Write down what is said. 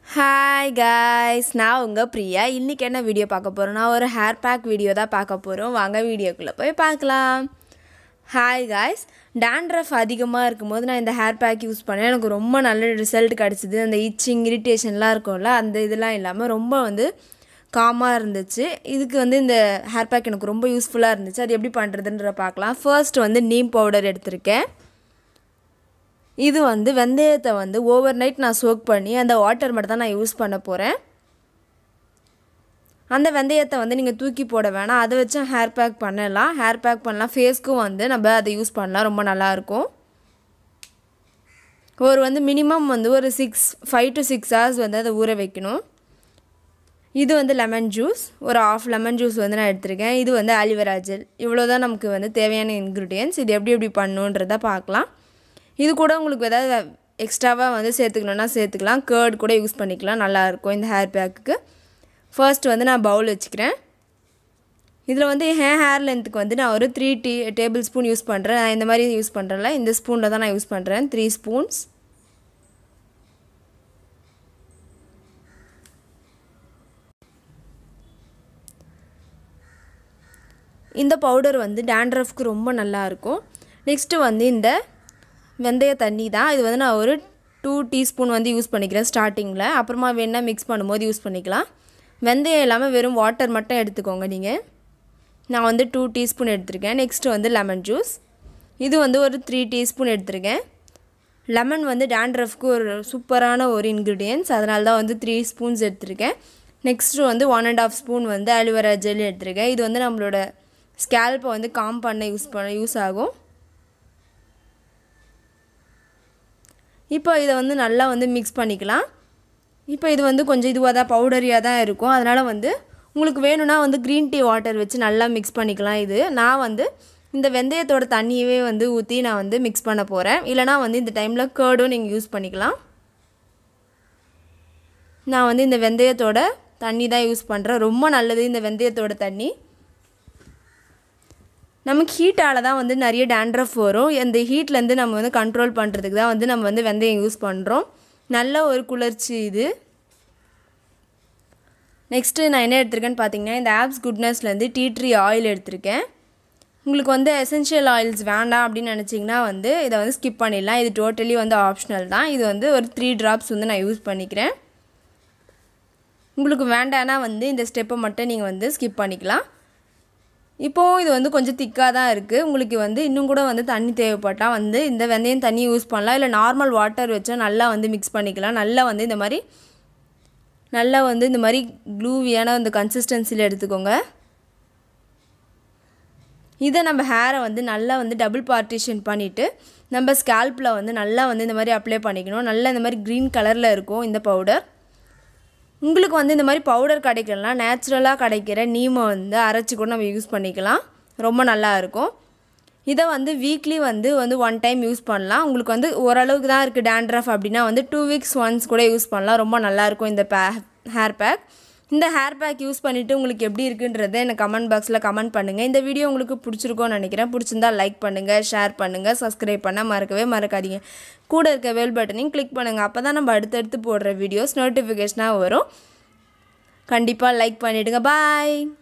hi guys நான் உங்கள் பிரியா இன்றைக்கி என்ன வீடியோ பார்க்க போகிறோன்னா ஒரு ஹேர் பேக் வீடியோ தான் பார்க்க போகிறோம் வாங்க வீடியோக்குள்ளே போய் பார்க்கலாம் ஹாய் காய்ஸ் டேண்ட்ரஃப் அதிகமாக இருக்கும்போது நான் இந்த ஹேர் பேக் யூஸ் பண்ணேன் எனக்கு ரொம்ப நல்ல ரிசல்ட் கிடச்சிது அந்த இச்சிங் இரிட்டேஷன்லாம் இருக்கும்ல அந்த இதெல்லாம் இல்லாமல் ரொம்ப வந்து காமாக இருந்துச்சு இதுக்கு வந்து இந்த ஹேர் பேக் எனக்கு ரொம்ப யூஸ்ஃபுல்லாக இருந்துச்சு அது எப்படி பண்ணுறதுன்ற பார்க்கலாம் ஃபர்ஸ்ட் வந்து நீம் பவுடர் எடுத்திருக்கேன் இது வந்து வெந்தயத்தை வந்து ஓவர் நைட் நான் சோக் பண்ணி அந்த வாட்டர் மட்டும் தான் நான் யூஸ் பண்ண போகிறேன் அந்த வெந்தயத்தை வந்து நீங்கள் தூக்கி போட வேணாம் அதை வச்சும் ஹேர் பேக் பண்ணலாம் ஹேர் பேக் பண்ணலாம் ஃபேஸ்க்கும் வந்து நம்ம அதை யூஸ் பண்ணலாம் ரொம்ப நல்லாயிருக்கும் ஒரு வந்து மினிமம் வந்து ஒரு six five to six hours வந்து அதை ஊற வைக்கணும் இது வந்து லெமன் ஜூஸ் ஒரு ஆஃப் லெமன் ஜூஸ் வந்து நான் எடுத்திருக்கேன் இது வந்து அலிவரா ஜெல் இவ்வளோ தான் நமக்கு வந்து தேவையான இன்க்ரீடியன்ஸ் இது எப்படி எப்படி பண்ணுன்றதை பார்க்கலாம் இது கூட உங்களுக்கு ஏதாவது எக்ஸ்ட்ராவாக வந்து சேர்த்துக்கணுன்னா சேர்த்துக்கலாம் கேர்ட் கூட யூஸ் பண்ணிக்கலாம் நல்லாயிருக்கும் இந்த ஹேர் பேக்குக்கு ஃபர்ஸ்ட் வந்து நான் பவுல் வச்சுக்கிறேன் இதில் வந்து என் ஹேர் லென்த்துக்கு வந்து நான் ஒரு த்ரீ டீ டேபிள் ஸ்பூன் யூஸ் பண்ணுறேன் நான் இந்த மாதிரி யூஸ் பண்ணுறேன்ல இந்த ஸ்பூனில் தான் நான் யூஸ் பண்ணுறேன் த்ரீ ஸ்பூன்ஸ் இந்த பவுடர் வந்து டேண்ட்ரஃப்க்கு ரொம்ப நல்லாயிருக்கும் நெக்ஸ்ட்டு வந்து இந்த வெந்தய தண்ணி தான் இது வந்து நான் ஒரு டூ டீஸ்பூன் வந்து யூஸ் பண்ணிக்கிறேன் ஸ்டார்டிங்கில் அப்புறமா வேணால் மிக்ஸ் பண்ணும்போது யூஸ் பண்ணிக்கலாம் வெந்தயம் இல்லாமல் வெறும் வாட்டர் மட்டும் எடுத்துக்கோங்க நீங்கள் நான் வந்து டூ டீஸ்பூன் எடுத்திருக்கேன் நெக்ஸ்ட்டு வந்து லெமன் ஜூஸ் இது வந்து ஒரு த்ரீ டீஸ்பூன் எடுத்திருக்கேன் லெமன் வந்து டேண்ட்ரஃப்க்கு ஒரு சூப்பரான ஒரு இன்க்ரீடியன்ஸ் அதனால தான் வந்து த்ரீ ஸ்பூன்ஸ் எடுத்திருக்கேன் நெக்ஸ்ட்டு வந்து ஒன் அண்ட் ஆஃப் ஸ்பூன் வந்து அலுவேரா ஜெல் எடுத்திருக்கேன் இது வந்து நம்மளோட ஸ்கேல்ப்பை வந்து காம் பண்ண யூஸ் பண்ண யூஸ் ஆகும் இப்போ இதை வந்து நல்லா வந்து மிக்ஸ் பண்ணிக்கலாம் இப்போ இது வந்து கொஞ்சம் இதுவாக தான் பவுடரியாக தான் இருக்கும் அதனால் வந்து உங்களுக்கு வேணும்னா வந்து க்ரீன் டீ வாட்டர் வச்சு நல்லா மிக்ஸ் பண்ணிக்கலாம் இது நான் வந்து இந்த வெந்தயத்தோட தண்ணியவே வந்து ஊற்றி நான் வந்து மிக்ஸ் பண்ண போகிறேன் இல்லைனா வந்து இந்த டைமில் கேர்டும் நீங்கள் யூஸ் பண்ணிக்கலாம் நான் வந்து இந்த வெந்தயத்தோட தண்ணி தான் யூஸ் பண்ணுறேன் ரொம்ப நல்லது இந்த வெந்தயத்தோட தண்ணி நமக்கு ஹீட்டால் தான் வந்து நிறைய டேண்ட்ரஃப் வரும் அந்த ஹீட்லேருந்து நம்ம வந்து கண்ட்ரோல் பண்ணுறதுக்கு தான் வந்து நம்ம வந்து வெந்தயம் யூஸ் பண்ணுறோம் நல்ல ஒரு குளிர்ச்சி இது நெக்ஸ்ட்டு நான் என்ன எடுத்திருக்கேன்னு பார்த்தீங்கன்னா இந்த ஆப்ஸ் குட்னஸ்லேருந்து டீ ட்ரீ ஆயில் எடுத்திருக்கேன் உங்களுக்கு வந்து எசென்ஷியல் ஆயில்ஸ் வேண்டாம் அப்படின்னு நினச்சிங்கன்னா வந்து இதை வந்து ஸ்கிப் பண்ணிடலாம் இது டோட்டலி வந்து ஆப்ஷனல் தான் இது வந்து ஒரு த்ரீ ட்ராப்ஸ் வந்து நான் யூஸ் பண்ணிக்கிறேன் உங்களுக்கு வேண்டான்னா வந்து இந்த ஸ்டெப்பை மட்டும் நீங்கள் வந்து ஸ்கிப் பண்ணிக்கலாம் இப்போது இது வந்து கொஞ்சம் திக்காக தான் இருக்குது உங்களுக்கு வந்து இன்னும் கூட வந்து தண்ணி தேவைப்பட்டால் வந்து இந்த வெந்தயம் தண்ணி யூஸ் பண்ணலாம் இல்லை நார்மல் வாட்டர் வச்சா நல்லா வந்து மிக்ஸ் பண்ணிக்கலாம் நல்லா வந்து இந்த மாதிரி நல்லா வந்து இந்த மாதிரி க்ளூவியான அந்த கன்சிஸ்டன்சியில் எடுத்துக்கோங்க இதை நம்ம ஹேரை வந்து நல்லா வந்து டபுள் பார்ட்டிஷன் பண்ணிவிட்டு நம்ம ஸ்கேல்ப்பில் வந்து நல்லா வந்து இந்த மாதிரி அப்ளை பண்ணிக்கணும் நல்லா இந்த மாதிரி க்ரீன் கலரில் இருக்கும் இந்த பவுடர் உங்களுக்கு வந்து இந்த மாதிரி பவுடர் கிடைக்கலாம் நேச்சுரலாக கிடைக்கிற நீமை வந்து அரைச்சி கூட நம்ம யூஸ் பண்ணிக்கலாம் ரொம்ப நல்லா இருக்கும் இதை வந்து வீக்லி வந்து வந்து ஒன் டைம் யூஸ் பண்ணலாம் உங்களுக்கு வந்து ஓரளவுக்கு தான் இருக்குது டேண்ட்ரஃப் அப்படின்னா வந்து டூ வீக்ஸ் ஒன்ஸ் கூட யூஸ் பண்ணலாம் ரொம்ப நல்லாயிருக்கும் இந்த பே ஹேர் பேக் இந்த ஹேர் பேக் யூஸ் பண்ணிவிட்டு உங்களுக்கு எப்படி இருக்குன்றதை எனக்கு கமெண்ட் பாக்ஸில் கமெண்ட் பண்ணுங்கள் இந்த வீடியோ உங்களுக்கு பிடிச்சிருக்கோன்னு நினைக்கிறேன் பிடிச்சிருந்தா லைக் பண்ணுங்கள் ஷேர் பண்ணுங்கள் சப்ஸ்கிரைப் பண்ண மறக்கவே மறக்காதீங்க கூட இருக்க பெல் பட்டனையும் கிளிக் பண்ணுங்கள் அப்போ தான் நம்ம அடுத்தடுத்து போடுற வீடியோஸ் நோட்டிஃபிகேஷனாக வரும் கண்டிப்பாக லைக் பண்ணிவிடுங்க பாய்